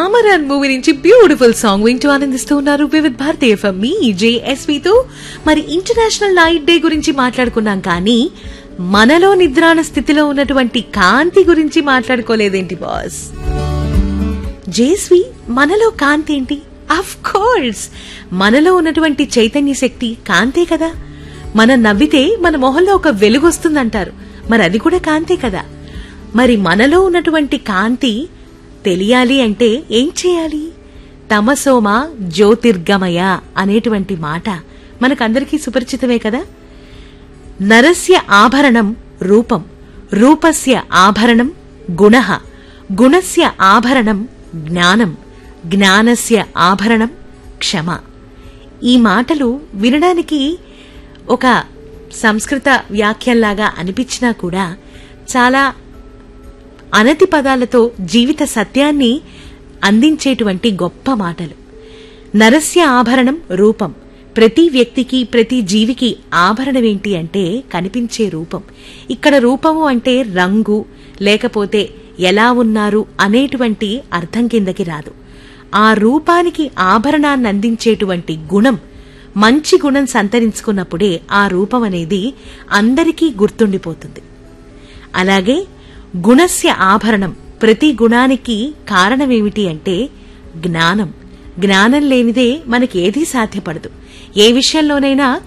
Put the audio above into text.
Amaran movie నుంచి beautiful song వింటూ ఆనందిస్తూ ఉన్నారు వివిధ్ భారతి ఎఫ్ఎం మీ జేఎస్వితో మరి ఇంటర్నేషనల్ నైట్ డే గురించి మాట్లాడుకున్నాం కానీ మనలో నిద్రాణ స్థితిలో ఉన్నటువంటి కాంతి గురించి మాట్లాడుకోలేదేంటి బాస్ జేస్వి మనలో కాంతి ఏంటి అఫ్ కోర్స్ మనలో ఉన్నటువంటి చైతన్య శక్తి కాంతే కదా మనం నవ్వితే మన మొహంలో ఒక వెలుగు వస్తుందంటారు మరి అది కూడా కాంతే కదా మరి మనలో ఉన్నటువంటి కాంతి తెలియాలి అంటే ఏం చేయాలి తమసోమ జ్యోతిర్గమయ అనేటువంటి మాట మనకందరికీ సుపరిచితమే కదా నరస్య ఆభరణం రూపం రూపస్య ఆభరణం గుణ గుణస్య ఆభరణం జ్ఞానం జ్ఞానస్య ఆభరణం క్షమ ఈ మాటలు వినడానికి ఒక సంస్కృత వ్యాఖ్యల్లాగా అనిపించినా కూడా చాలా అనతి పదాలతో జీవిత సత్యాన్ని అందించేటువంటి గొప్ప మాటలు నరస్య ఆభరణం రూపం ప్రతి వ్యక్తికి ప్రతి జీవికి ఆభరణం ఏంటి అంటే కనిపించే రూపం ఇక్కడ రూపము అంటే రంగు లేకపోతే ఎలా ఉన్నారు అనేటువంటి అర్థం కిందకి రాదు ఆ రూపానికి ఆభరణాన్ని అందించేటువంటి గుణం మంచి గుణం సంతరించుకున్నప్పుడే ఆ రూపం అనేది అందరికీ గుర్తుండిపోతుంది అలాగే గుణస్య ఆభరణం ప్రతి గుణానికి కారణమేమిటి అంటే జ్ఞానం జ్ఞానం లేనిదే మనకేదీ సాధ్యపడదు ఏ విషయంలోనైనా